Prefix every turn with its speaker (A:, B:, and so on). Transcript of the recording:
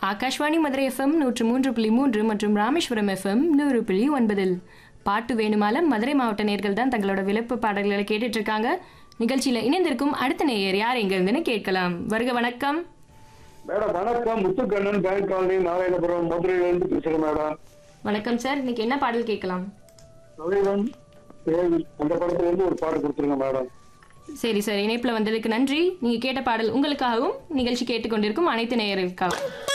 A: Akashvani Madurai FM நூற்று மூன்று புள்ளி மூன்று மற்றும் ராமேஸ்வரம் எஃப்எம் நூறு புள்ளி ஒன்பதில் பாட்டு வேணுமால மதுரை மாவட்ட நேர்கள் தான் தங்களோட விளப்பு பாடல்களை கேட்டுட்டு இருக்காங்க நிகழ்ச்சியில இணைந்திருக்கும் அடுத்த நேயர் யார் எங்க இருந்துன்னு கேட்கலாம் வருக வணக்கம்
B: மேடம் வணக்கம் முத்துக்கண்ணன் பேங்க் காலனி நாராயணபுரம் மதுரையில இருந்து பேசுறேன் மேடம்
A: வணக்கம் சார் இன்னைக்கு என்ன பாடல் கேட்கலாம்
B: தலைவன் தேவி அந்த படத்துல இருந்து ஒரு பாட்டு கொடுத்துருங்க மேடம்
A: சரி சார் இணைப்புல வந்ததுக்கு நன்றி நீங்க கேட்ட பாடல் உங்களுக்காகவும் நிகழ்ச்சி கேட்டுக்கொண்டிருக்கும் அனைத்து நேயர்களுக்காகவும்